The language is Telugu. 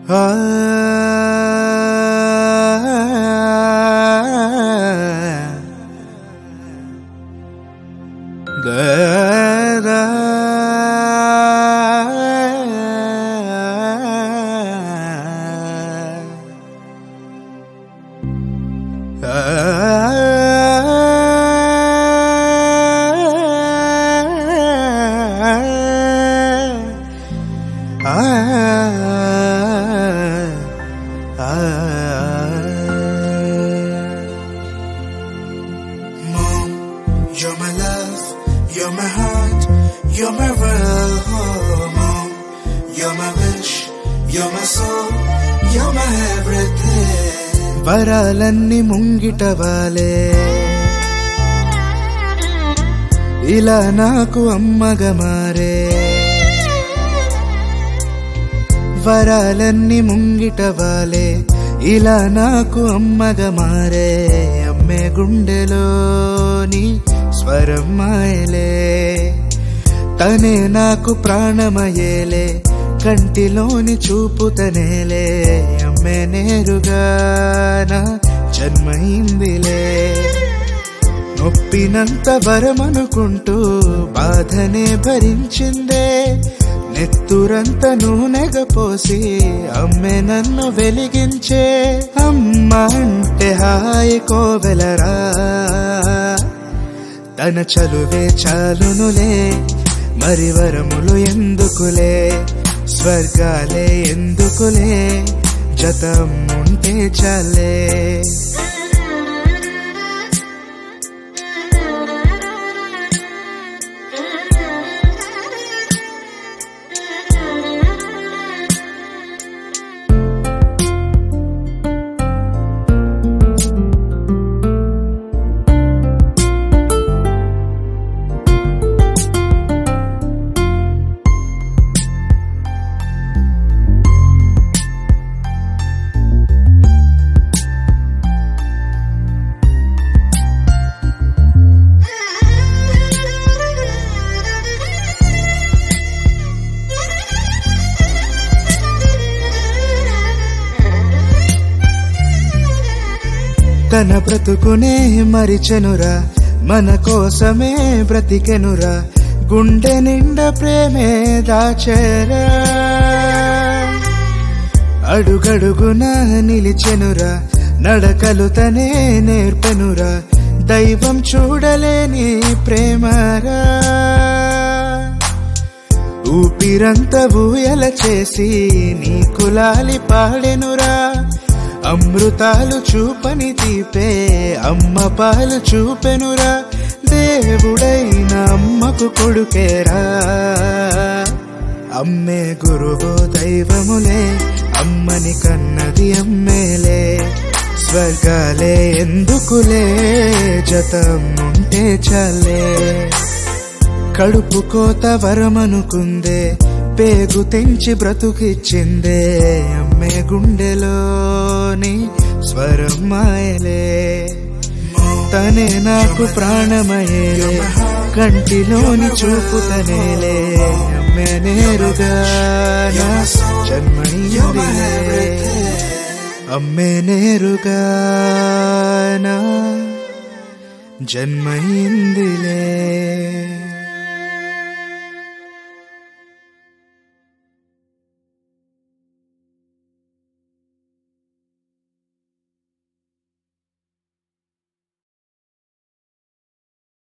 ఆ దా Mom, you're my love, you're my heart, you're my world. Oh, Mom, you're my wish, you're my soul, you're my everything. వరాలన్నీ ముంగిట వాలే ఇలా నాకు అమ్మగా మారే వరాలన్నీ ముంగిట వాలే ఇలా నాకు అమ్మగా మారే అమ్మే గుండెలోని స్వరం మాయలే తనే నాకు ప్రాణమయేలే కంటిలోని చూపుతనేలే అమ్మే నేరుగా నా జన్మైందిలే నొప్పినంత వరమనుకుంటూ బాధనే భరించిందే నెత్తురంత నూనెగ పోసి అమ్మే నన్ను వెలిగించే అమ్మ అంటే హాయి కోవెలరా తన చలువే చాలునులే మరి వరములు ఎందుకులే స్వర్గాలే ఎందుకులే జతం ఉంటే చాలే తన బ్రతుకునే మరిచెనురా మన కోసమే బ్రతికెనురా గుండె నిండా ప్రేమే దాచెరా అడుగడుగున నిలిచెనురా నడకలు తనే నేర్పెనురా దైవం చూడలేని ప్రేమరా ఊపిరంత ఊయల చేసి నీ కులాలి పాడెనురా అమృతాలు చూపని తీపే అమ్మ పాలు చూపెనురా దేవుడైన అమ్మకు కొడుకేరా అమ్మే గురువు దైవములే అమ్మని కన్నది అమ్మేలే స్వర్గాలే ఎందుకులే జతం ఉంటే చాలే కడుపు కోత వరమనుకుందే పేగు తెంచి బ్రతుకిచ్చిందే అమ్మే గుండెలోని స్వరం మాయలే తనే నాకు ప్రాణమయేలే కంటిలోని చూపు తనేలే అమ్మే నేరుగా నా జన్మనిందిలే అమ్మే నేరుగా నా జన్మైందిలే